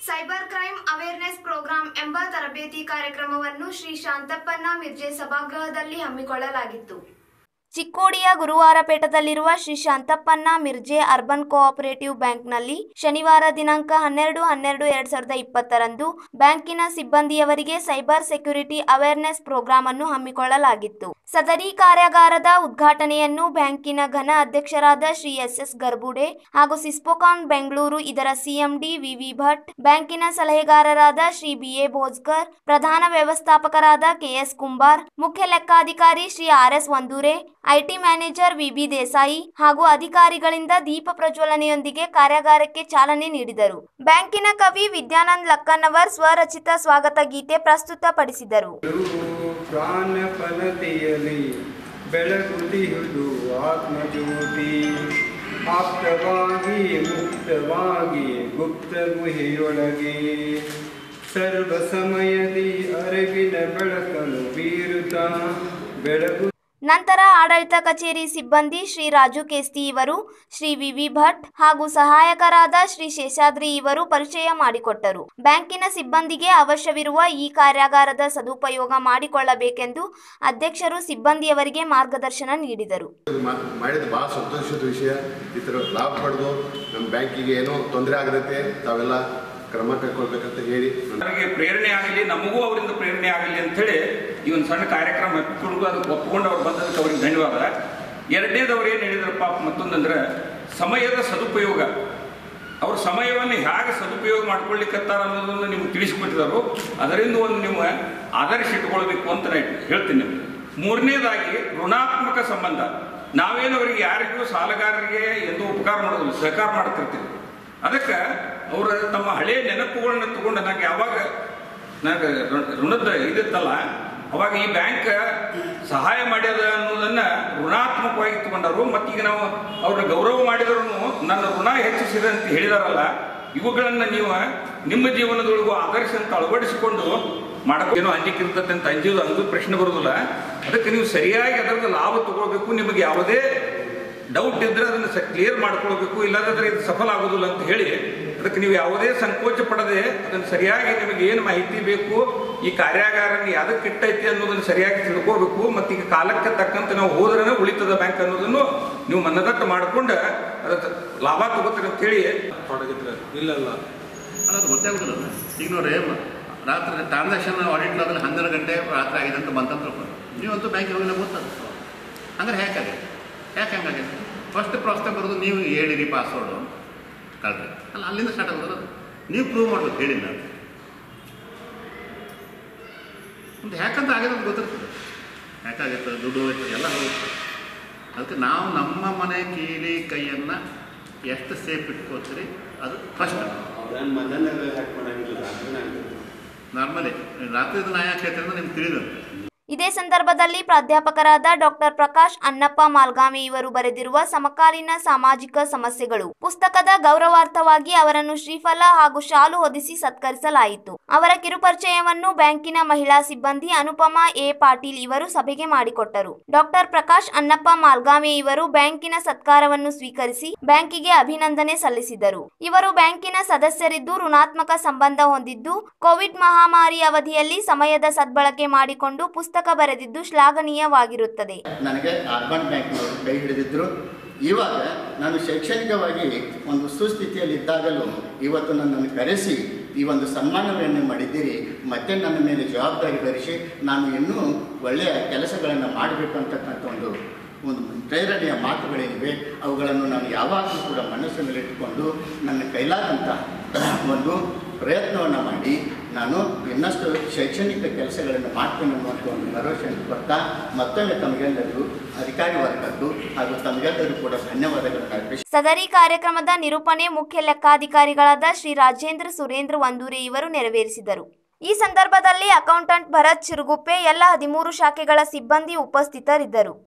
Cyber crime awareness program ಎಂಬ ತರಬೇತಿ ಕಾರ್ಯಕ್ರಮವನ್ನು ಶ್ರೀ ಶಾಂತಪ್ಪನ ಮಿರ್ಜೆ ಸಭಾಗೃಹದಲ್ಲಿ ಹಮ್ಮಿಕೊಳ್ಳಲಾಗಿತ್ತು ಚಿಕ್ಕೋಡಿಯ ಗುರುವಾರಪೇಟದಲ್ಲಿರುವ ಶ್ರೀ ಶಾಂತಪ್ಪನ ಮಿರ್ಜೆ ಅರ್ಬನ್ ಕೋಆಪರೇಟಿವ್ ಬ್ಯಾಂಕ್ನಲ್ಲಿ ಶನಿವಾರ ದಿನಾಂಕ ಹನ್ನೆರಡು ಹನ್ನೆರಡು ಎರಡ್ ಸಾವಿರದ ಇಪ್ಪತ್ತರಂದು ಬ್ಯಾಂಕಿನ ಸಿಬ್ಬಂದಿಯವರಿಗೆ ಸೈಬರ್ ಸೆಕ್ಯುರಿಟಿ ಅವೇರ್ನೆಸ್ ಪ್ರೋಗ್ರಾಂ ಅನ್ನು ಹಮ್ಮಿಕೊಳ್ಳಲಾಗಿತ್ತು ಸದರಿ ಕಾರ್ಯಾಗಾರದ ಉದ್ಘಾಟನೆಯನ್ನು ಬ್ಯಾಂಕಿನ ಘನ ಅಧ್ಯಕ್ಷರಾದ ಶ್ರೀ ಎಸ್ ಎಸ್ ಗರ್ಬುಡೆ ಹಾಗೂ ಸಿಸ್ಪೋಕಾನ್ ಬೆಂಗಳೂರು ಇದರ ಸಿಎಂಡಿ ವಿವಿ ಭಟ್ ಬ್ಯಾಂಕಿನ ಸಲಹೆಗಾರರಾದ ಶ್ರೀ ಬಿ ಎ ಭೋಜ್ಕರ್ ಪ್ರಧಾನ ವ್ಯವಸ್ಥಾಪಕರಾದ ಕೆಎಸ್ ಕುಂಬಾರ್ ಮುಖ್ಯ ಲೆಕ್ಕಾಧಿಕಾರಿ Shri R S Vandure IT manager VB Desai ಹಾಗೂ ಅಧಿಕಾರಿಗಳಿಂದ ದೀಪ ಪ್ರಜ್ವಲನೆಯೊಂದಿಗೆ ಕಾರ್ಯಾಗಾರಕ್ಕೆ ಚಾಲನೆ ನೀಡಿದರು ಬ್ಯಾಂಕಿನ ಕವಿ ವಿದ್ಯಾನಂದ್ ಲಕ್ಕನ್ನವರ್ ಸ್ವರಚಿತ ಸ್ವಾಗತ ಗೀತೆ ಪ್ರಸ್ತುತಪಡಿಸಿದರು ಪ್ರಾಣ ಫಲತೆಯಲಿ ಬೆಳಗುದಿಹುದು ಆತ್ಮಜ್ಯೋತಿ ಆಪ್ತವಾಗಿ ಮುಕ್ತವಾಗಿ ಗುಪ್ತ ಗುಹೆಯೊಳಗೆ ಸರ್ವ ಸಮಯದಿ ಅರಿವಿನ ಬೆಳಕನ್ನು ಬೀರುತ್ತಾ ಬೆಳಗು ನಂತರ ಆಡಳಿತ ಕಚೇರಿ ಸಿಬ್ಬಂದಿ ಶ್ರೀ ರಾಜು ಕೇಸ್ತಿ ಇವರು ಶ್ರೀ ವಿವಿ ಭಟ್ ಹಾಗೂ ಸಹಾಯಕರಾದ ಶ್ರೀ ಶೇಷಾದ್ರಿ ಇವರು ಪರಿಚಯ ಮಾಡಿಕೊಟ್ಟರು ಬ್ಯಾಂಕಿನ ಸಿಬ್ಬಂದಿಗೆ ಅವಶ್ಯವಿರುವ ಈ ಕಾರ್ಯಾಗಾರದ ಸದುಪಯೋಗ ಮಾಡಿಕೊಳ್ಳಬೇಕೆಂದು ಅಧ್ಯಕ್ಷರು ಸಿಬ್ಬಂದಿಯವರಿಗೆ ಮಾರ್ಗದರ್ಶನ ನೀಡಿದರು ಮಾ- ಮಾಡಿದ ಭಾಳ ಸಂತೋಷದ ವಿಷಯ ಈ ಥರ ಲಾಭ ಪಡೆದು ನಮ್ಮ ಬ್ಯಾಂಕಿಗೆ ಏನೋ ತೊಂದರೆ ಆಗದತ್ತೆ ತಾವೆಲ್ಲ ಕ್ರಮ ಕೈಗೊಳ್ಬೇಕಂತ ಹೇಳಿ ನನ್ನ ನನಗೆ ಪ್ರೇರಣೆ ಆಗಲಿ ನಮಗೂ ಅವರಿಂದ ಪ್ರೇರಣೆ ಆಗಲಿ ಅಂತೇಳಿ ಈ ಒಂದು ಸಣ್ಣ ಕಾರ್ಯಕ್ರಮ ಹಮ್ಮಿಕೊಂಡು ಅದಕ್ಕೆ ಒಪ್ಪಿಕೊಂಡು ಅವ್ರು ಬಂದದಕ್ಕೆ ಅವ್ರಿಗೆ ಧನ್ಯವಾದ ಎರಡನೇದು ಅವ್ರು ಏನು ಹೇಳಿದ್ರಪ್ಪ ಮತ್ತೊಂದಂದ್ರೆ ಸಮಯದ ಸದುಪಯೋಗ ಅವ್ರ ಸಮಯವನ್ನು ಹೇಗೆ ಸದುಪಯೋಗ ಮಾಡ್ಕೊಳ್ಳಿಕ್ಕತ್ತಾರ ಅನ್ನೋದನ್ನು ನಿಮ್ಗೆ ತಿಳಿಸಿಕೊಟ್ಟಿದ್ದಾರೆ ಅದರಿಂದ ಒಂದು ನೀವು ಆದರ್ಶ ಇಟ್ಕೊಳ್ಬೇಕು ಅಂತ ನಾನು ಹೇಳ್ತೀನಿ ನಿಮಗೆ ಮೂರನೇದಾಗಿ ಋಣಾತ್ಮಕ ಸಂಬಂಧ ನಾವೇನು ಅವರಿಗೆ ಯಾರಿಗೂ ಸಾಲಗಾರರಿಗೆ ಎಂದು ಉಪಕಾರ ಮಾಡೋದಿಲ್ಲ ಸಹಕಾರ ಮಾಡ್ತಿರ್ತೀವಿ ಅದಕ್ಕೆ ಅವರ ತಮ್ಮ ಹಳೆಯ ನೆನಪುಗಳನ್ನ ತಗೊಂಡು ನನಗೆ ಯಾವಾಗ ನನಗೆ ಋಣ- ಋಣದ ಇದಿತ್ತಲ್ಲ ಅವಾಗ ಈ ಬ್ಯಾಂಕ್ ಸಹಾಯ ಮಾಡ್ಯದ ಅನ್ನೋದನ್ನ ಋಣಾತ್ಮಕವಾಗಿ ತಗೊಂಡರು ಮತ್ತೀಗ ನಾವು ಅವ್ರನ್ನ ಗೌರವ ಮಾಡಿದ್ರು ನನ್ನ ಋಣ ಹೆಚ್ಚಿಸಿದೆ ಅಂತ ಹೇಳಿದಾರಲ್ಲ ಇವುಗಳನ್ನು ನೀವು ನಿಮ್ಮ ಜೀವನದೊಳಗೂ ಆದರ್ಶ ಅಂತ ಅಳವಡಿಸಿಕೊಂಡು ಮಾಡಬೇಕು ಏನೋ ಅಂಜಿಕೆ ಇರ್ತದೆ ಅಂತ ಅಂಜಿದು ಅಂದು ಪ್ರಶ್ನೆ ಬರೋದಿಲ್ಲ ಅದಕ್ಕೆ ನೀವು ಸರಿಯಾಗಿ ಅದರದ ಲಾಭ ತಗೊಳ್ಬೇಕು ನಿಮಗೆ ಯಾವುದೇ ಡೌಟ್ ಇದ್ರೆ ಅದನ್ನು ಕ್ಲಿಯರ್ ಮಾಡ್ಕೊಳ್ಬೇಕು ಇಲ್ಲದಾದ್ರೆ ಇದು ಸಫಲ ಆಗೋದಿಲ್ಲ ಅಂತ ಹೇಳಿ ಅದಕ್ಕೆ ನೀವು ಯಾವುದೇ ಸಂಕೋಚ ಪಡದೆ ಅದನ್ನು ಸರಿಯಾಗಿ ನಿಮಗೆ ಏನು ಮಾಹಿತಿ ಬೇಕು ಈ ಕಾರ್ಯಾಗಾರನ ಯಾವ್ದಕ್ಕೆ ಇಟ್ಟೈತಿ ಅನ್ನೋದನ್ನು ಸರಿಯಾಗಿ ತಿಳ್ಕೋಬೇಕು ಮತ್ತು ಈಗ ಕಾಲಕ್ಕೆ ತಕ್ಕಂತೆ ನಾವು ಹೋದ್ರೇ ಉಳಿತದ ಬ್ಯಾಂಕ್ ಅನ್ನೋದನ್ನು ನೀವು ಮನದಟ್ಟು ಮಾಡ್ಕೊಂಡು ಅದಕ್ಕೆ ಲಾಭ ತಗೋತೀರಿ ಅಂತ ಹೇಳಿ ತೊಡಗಿದ್ರೆ ಇಲ್ಲಲ್ಲ ಅನ್ನೋದು ಗೊತ್ತಾಗೋದಿಲ್ಲ ಈಗ ನೋಡ್ರಿ ಮ- ರಾತ್ರಿ ಟ್ರಾನ್ಸಾಕ್ಷನ್ ಆಡಿಟ್ ಲಾಗಲ್ಲಿ ಹನ್ನೆರಡು ಗಂಟೆ ರಾತ್ರಿ ಆಗಿದೆ ಅಂತ ಬಂತಂತ ತಿಳ್ಕೊಂಡು ನೀವಂತೂ ಬ್ಯಾಂಕಿಗೆ ಹೋಗಿ ಗೊತ್ತದ ಹಂಗಾರೆ ಹೇಗಾಗಿದೆ ಯಾಕೆ ಹಂಗಾಗಿದೆ ಫಸ್ಟ್ ಪ್ರಾಸ್ತಾವ ಬರೋದು ನೀವು ಹೇಳಿರಿ ಪಾಸ್ವರ್ಡು ಕಳ್ರಿ ಅಲ್ಲ ಅಲ್ಲಿಂದ ಸ್ಟಾರ್ಟ್ ಆಗೋದು ಅದು. ನೀವು ಪ್ರೂವ್ ಮಾಡ್ಬೇಕು ಹೇಳಿಲ್ಲ ಒಂದು ಯಾಕಂತ ಆಗಿದೆ ಅಂತ ಗೊತ್ತಿರ್ತದೆ ಯಾಕಾಗಿತ್ತು ದುಡ್ಡು ಹೋಯ್ತು ಎಲ್ಲ ಹೋಗುತ್ತೆ ಅದಕ್ಕೆ ನಾವು ನಮ್ಮ ಮನೆ ಕೀಲಿ ಕೈಯನ್ನು ಎಷ್ಟು ಸೇಫ್ ಇಟ್ಕೋತೀರಿ ಅದು ಫಸ್ಟ್ ನಾರ್ಮಲಿ ರಾತ್ರಿ ನಾ ಯಾಕೆ ಹೇಳ್ತೀನಿ ಅಂದ್ರೆ ನಿಮ್ಗೆ ತಿಳಿದಂತೆ ಇದೇ ಸಂದರ್ಭದಲ್ಲಿ ಪ್ರಾಧ್ಯಾಪಕರಾದ ಡಾಕ್ಟರ್ ಪ್ರಕಾಶ್ ಅನ್ನಪ್ಪ ಮಾಲ್ಗಾಮಿ ಇವರು ಬರೆದಿರುವ ಸಮಕಾಲೀನ ಸಾಮಾಜಿಕ ಸಮಸ್ಯೆಗಳು ಪುಸ್ತಕದ ಗೌರವಾರ್ಥವಾಗಿ ಅವರನ್ನು ಶ್ರೀಫಲ ಹಾಗೂ ಶಾಲು ಹೊದಿಸಿ ಸತ್ಕರಿಸಲಾಯಿತು ಅವರ ಕಿರುಪರಿಚಯವನ್ನು ಬ್ಯಾಂಕಿನ ಮಹಿಳಾ ಸಿಬ್ಬಂದಿ ಅನುಪಮಾ ಎ ಪಾಟೀಲ್ ಇವರು ಸಭೆಗೆ ಮಾಡಿಕೊಟ್ಟರು ಡಾಕ್ಟರ್ ಪ್ರಕಾಶ್ ಅನ್ನಪ್ಪ ಮಾಲ್ಗಾಮಿ ಇವರು ಬ್ಯಾಂಕಿನ ಸತ್ಕಾರವನ್ನು ಸ್ವೀಕರಿಸಿ ಬ್ಯಾಂಕಿಗೆ ಅಭಿನಂದನೆ ಸಲ್ಲಿಸಿದರು ಇವರು ಬ್ಯಾಂಕಿನ ಸದಸ್ಯರಿದ್ದು ಋಣಾತ್ಮಕ ಸಂಬಂಧ ಹೊಂದಿದ್ದು ಕೋವಿಡ್ ಮಹಾಮಾರಿ ಅವಧಿಯಲ್ಲಿ ಸಮಯದ ಸದ್ಬಳಕೆ ಮಾಡಿಕೊಂಡು ಪುಸ್ತಕ ಬರೆದಿದ್ದು ಶ್ಲಾಘನೀಯವಾಗಿರುತ್ತದೆ ನನಗೆ ಅರ್ಬನ್ ಬ್ಯಾಂಕ್ನವರು ಕೈ ಹಿಡಿದಿದ್ದರು ಇವಾಗ ನಾನು ಶೈಕ್ಷಣಿಕವಾಗಿ ಒಂದು ಸುಸ್ಥಿತಿಯಲ್ಲಿ ಇದ್ದಾಗಲೂ ಇವತ್ತು ನನ್ನನ್ನು ಕರೆಸಿ ಈ ಒಂದು ಸನ್ಮಾನವನ್ನು ಮಾಡಿದ್ದೀರಿ ಮತ್ತೆ ನನ್ನ ಮೇಲೆ ಜವಾಬ್ದಾರಿ ಭರಿಸಿ ನಾನು ಇನ್ನೂ ಒಳ್ಳೆಯ ಕೆಲಸಗಳನ್ನು ಮಾಡಬೇಕು ಅಂತಕ್ಕಂಥ ಒಂದು ಒಂದು ಪ್ರೇರಣೆಯ ಮಾತುಗಳೇನಿವೆ ಅವುಗಳನ್ನು ನಾನು ಯಾವಾಗಲೂ ಕೂಡ ಮನಸ್ಸಿನಲ್ಲಿಟ್ಟುಕೊಂಡು ನನ್ನ ಕೈಲಾದಂಥ ಒಂದು ಪ್ರಯತ್ನವನ್ನು ಮಾಡಿ ನಾನು ಇನ್ನಷ್ಟು ಶೈಕ್ಷಣಿಕ ಕೆಲಸಗಳನ್ನು ಮಾಡ್ತೇನೆ ಅನ್ನುವಂಥ ಒಂದು ಭರವಸೆಯನ್ನು ಕೊಡ್ತಾ ಮತ್ತೊಮ್ಮೆ ತಮಗೆಲ್ಲರಿಗೂ ಅಧಿಕಾರಿ ವರ್ಗದ್ದು ಹಾಗೂ ತಮಗೆಲ್ಲರಿಗೂ ಕೂಡ ಧನ್ಯವಾದಗಳನ್ನು ಅರ್ಪಿಸಿ ಸದರಿ ಕಾರ್ಯಕ್ರಮದ ನಿರೂಪಣೆ ಮುಖ್ಯ ಲೆಕ್ಕಾಧಿಕಾರಿಗಳಾದ ಶ್ರೀ ರಾಜೇಂದ್ರ ಸುರೇಂದ್ರ ವಂದೂರೆ ಇವರು ನೆರವೇರಿಸಿದರು ಈ ಸಂದರ್ಭದಲ್ಲಿ ಅಕೌಂಟೆಂಟ್ ಭರತ್ ಚಿರುಗುಪ್ಪೆ ಎಲ್ಲ ಹದಿಮೂರು ಶಾಖೆಗಳ ಸಿಬ್ಬಂದಿ ಉಪಸ್ಥಿತರಿದ್ದರು